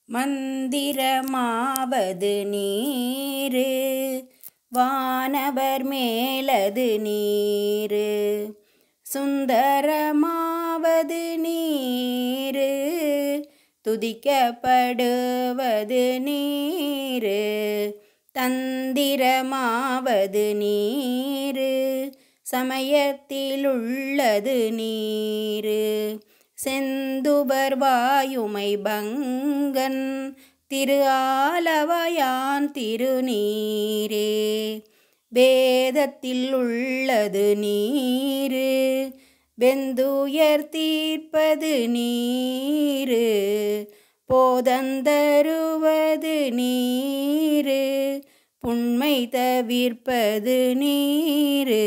மந்திரமாவது நீரு வானவர் மேலது நீரு சுந்தரமாவது நீரு துதிக்கப்படுவது நீரு தந்திரமாவது நீரு சமயத்திலுள்ளது நீரு செந்துபர் வாயுமை பங்கன் திரு ஆலவயான் திருநீரே வேதத்தில் உள்ளது நீரு வெந்துயர் தீர்ப்பது நீரு போதந்தருவது நீரு புண்மை தவிர்ப்பது நீரு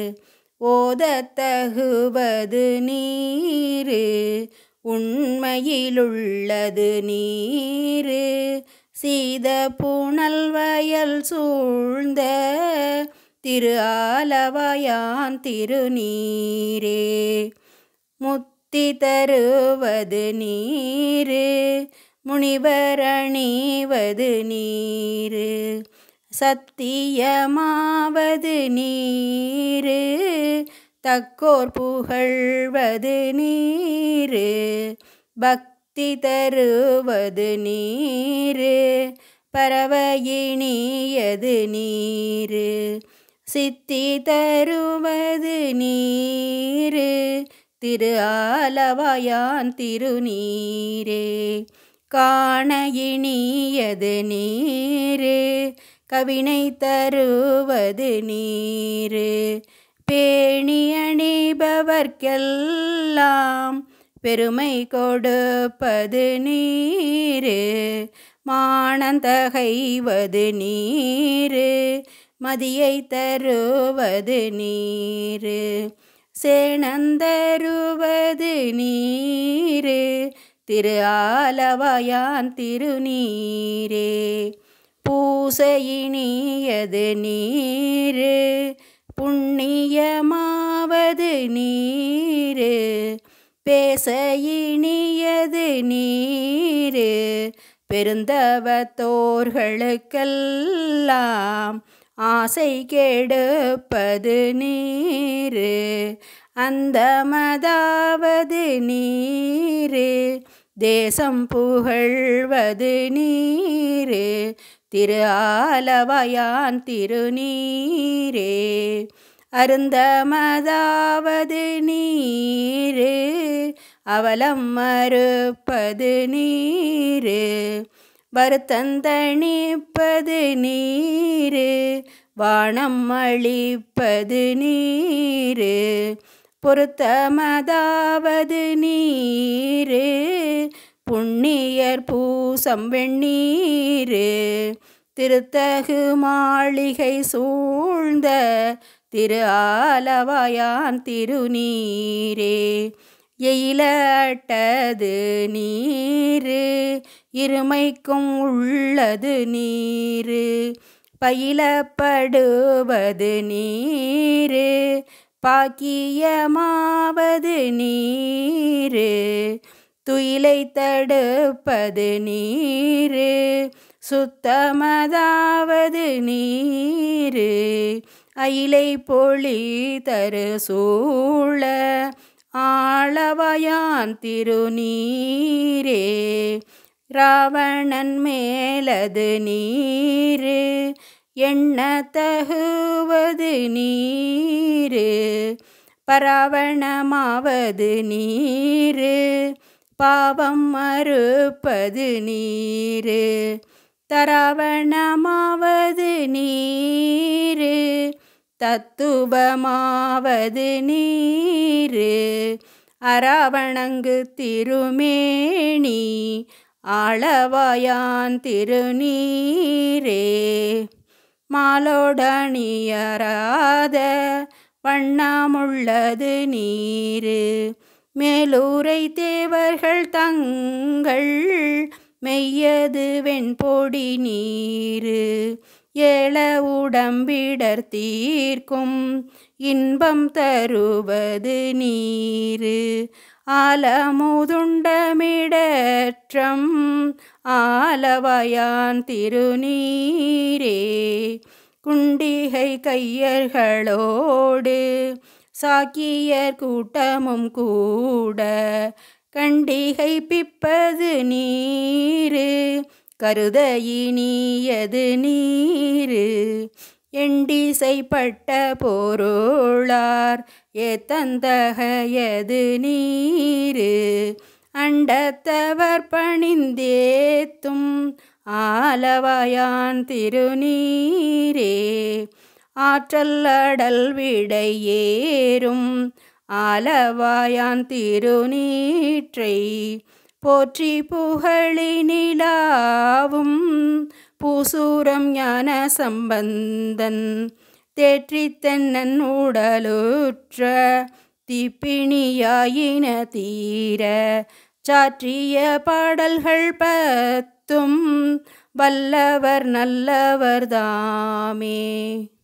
ஓதத்தகுவது நீரு உண்மையிலுள்ளது நீரு சீத புனல் வயல் சூழ்ந்த திரு ஆலவயான் திருநீரே முத்தி தருவது நீரு முனிவரணிவது நீரு சத்தியமாவது நீரு தக்கோர் புகழ்வது நீரு பக்தி தருவது நீரு பறவையினியது நீரு சித்தி தருவது நீரு திரு ஆலவாயான் திருநீரே காண இனியது நீரு கவினை தருவது நீரு பேணி அணிபவர்க்கெல்லாம் பெருமை கொடுப்பது நீரு மானந்தகைவது நீரு மதியை தருவது நீரு சேனந்தருவது நீரு திரு ஆலவயான் திருநீரே பூசையினியது நீரு புண்ணியமாவது நீரு பேசையினியது நீரு பெருந்தவத்தோர்களுக்கெல்லாம் ஆசை கெடுப்பது நீரு அந்த மதாவது நீரு தேசம் புகழ்வது நீரு திரு ஆலவயான் திருநீரே அருந்தமதாவது நீரு அவலம் மறுப்பது நீரு வருத்தந்தணிப்பது நீரு வானம் அளிப்பது நீரு பொருத்தமதாவது நீரு புண்ணியர் பூசம் வெண்ணீரு திருத்தகு மாளிகை சூழ்ந்த திரு ஆலவாயான் திருநீரே எயிலட்டது நீரு இருமைக்கும் உள்ளது நீரு பயிலப்படுவது நீரு பாக்கியமாவது நீரு துயிலை தடுப்பது நீரு சுத்தமதாவது நீரு அயிலை பொழி தரு சூழ ஆளவயான் திருநீரே ராவணன் மேலது நீரு எண்ண தகுவது நீரு பராவணமாவது நீரு பாவம் மறுப்பது நீரு தராவணமாவது நீரு தத்துவமாவது நீரு அராவணங்கு திருமேனி ஆளவாயான் திருநீரே மாலோடணியராத வண்ணமுள்ளது நீரு மேலூரை தேவர்கள் தங்கள் மெய்யது வெண்பொடி நீரு ஏழ உடம்பிடர் தீர்க்கும் இன்பம் தருவது நீரு ஆலமுதுண்டமிடற்றம் ஆலவாயான் திருநீரே குண்டிகை கையர்களோடு சாக்கியர் கூட்டமும் கூட கண்டிகை பிப்பது நீரு கருத இனியது நீரு எண்டிசைப்பட்ட பொருளார் ஏத்தந்தகையது நீரு அண்டத்தவர் பணிந்தேத்தும் ஆலவாயான் திருநீரே ஆற்றல் அடல் விடையேறும் ஆலவாயான் திருநீற்றை போற்றி புகழினிலாவும் பூசூரம் ஞான சம்பந்தன் தேற்றித் தென்னன் உடலுற்ற தீப்பிணியாயின தீர சாற்றிய பாடல்கள் பத்தும் வல்லவர் நல்லவர் தாமே